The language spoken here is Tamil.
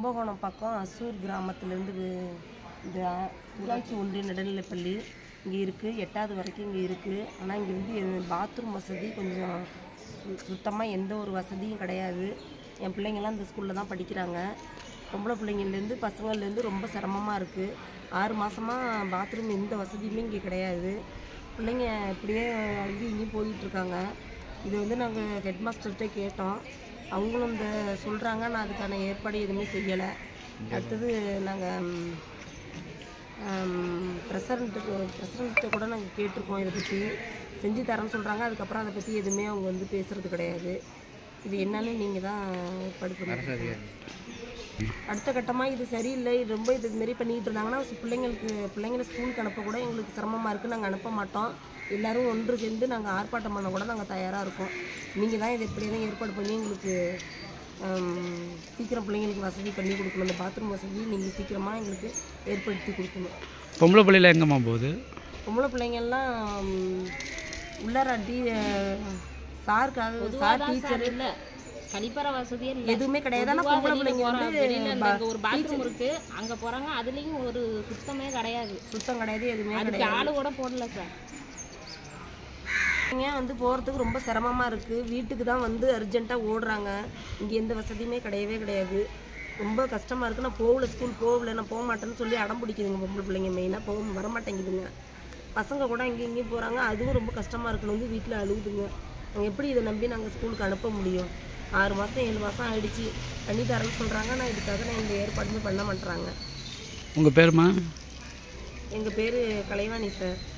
கும்பகோணம் பக்கம் அசூர் கிராமத்துலேருந்து இந்த ஊராட்சி ஒன்றிய நடுநிலைப்பள்ளி இங்கே இருக்குது எட்டாவது வரைக்கும் இங்கே இருக்குது ஆனால் இங்கே வந்து பாத்ரூம் வசதி கொஞ்சம் சு சுத்தமாக எந்த ஒரு வசதியும் கிடையாது என் பிள்ளைங்கள்லாம் இந்த ஸ்கூலில் தான் படிக்கிறாங்க பொம்பளை பிள்ளைங்கள்லேருந்து பசங்கள்லேருந்து ரொம்ப சிரமமாக இருக்குது ஆறு மாதமாக பாத்ரூம் எந்த வசதியுமே இங்கே கிடையாது பிள்ளைங்க இப்படியே அங்கேயும் இங்கேயும் போயிட்டுருக்காங்க இது வந்து நாங்கள் ஹெட் மாஸ்டர்கிட்ட கேட்டோம் அவங்களும் இந்த சொல்கிறாங்க நான் அதுக்கான ஏற்பாடு எதுவுமே செய்யலை அடுத்தது நாங்கள் பிரசிடண்ட்டுக்கு பிரசிடண்ட்டை கூட நாங்கள் கேட்டிருக்கோம் இதை பற்றி செஞ்சு தரேன்னு சொல்கிறாங்க அதுக்கப்புறம் அதை பற்றி எதுவுமே அவங்க வந்து பேசுகிறது கிடையாது இது என்னன்னு நீங்கள் தான் ஏற்பாடு பண்ணி அடுத்த கட்டமாக இது சரியில்லை இது ரொம்ப இது மாரி பண்ணிக்கிட்டு இருந்தாங்கன்னா சு- பிள்ளைங்களுக்கு பிள்ளைங்கள ஸ்கூலுக்கு அனுப்ப கூட எங்களுக்கு சிரமமாக இருக்குது நாங்கள் அனுப்ப மாட்டோம் எல்லாரும் ஒன்று சேர்ந்து நாங்கள் ஆர்ப்பாட்டம் பண்ண கூட நாங்கள் தயாராக இருக்கோம் நீங்கள் தான் இது எப்படியெல்லாம் ஏற்பாடு பண்ணி எங்களுக்கு ஹம், சீக்கிரம் பிள்ளைங்களுக்கு வசதி பண்ணி கொடுக்கணும் இந்த பாத்ரூம் வசதி நீங்கள் சீக்கிரமாக எங்களுக்கு ஏற்படுத்தி கொடுக்கணும் பொம்பளை பிள்ளைல எங்கம்மா போகுது பொம்பளை பிள்ளைங்கள்லாம் ஹம், உள்ளார டீ சாருக்காக சார் டீச்சர் இல்ல கழிப்பறை வசதியே இல்ல எதுவுமே கிடையாது ஆனால் பொம்பளை பிள்ளைங்க வந்து வெளியில இந்த பா- இங்க ஒரு பாத்ரூம் இருக்கு அங்க போறாங்க அதுலயும் ஒரு சுத்தமே கிடையாது சுத்தம் கிடையாது எதுவுமே அதுக்கு கிடையாது ஆளு கூட போடல சார் இங்க வந்து போகிறதுக்கு ரொம்ப சிரமமாக இருக்குது வீட்டுக்கு தான் வந்து அர்ஜென்ட்டாக ஓடுறாங்க இங்கே எந்த வசதியுமே கிடையவே கிடையாது ரொம்ப கஷ்டமாக இருக்குது நான் போகல ஸ்கூல் போகல நான் போக மாட்டேன்னு சொல்லி அடம் பிடிக்குதுங்க பொம்பளை பிள்ளைங்க மெயினாக போக வர மாட்டேங்குதுங்க பசங்க கூட இங்கேயும் இங்கேயும் போகிறாங்க அதுவும் ரொம்ப கஷ்டமாக இருக்குன்னு வந்து வீட்டில் அழுகுதுங்க நாங்கள் எப்படி இதை நம்பி நாங்கள் ஸ்கூலுக்கு அனுப்ப முடியும் ஆறு மாதம் ஏழு மாதம் ஆயிடுச்சு பண்ணி தரேன்னு சொல்கிறாங்க நான் இதுக்காக நான் இந்த ஏற்பாடுமே பண்ண மாட்டேறாங்க உங்கள் பேருமா எங்கள் பேர் கலைவாணி சார்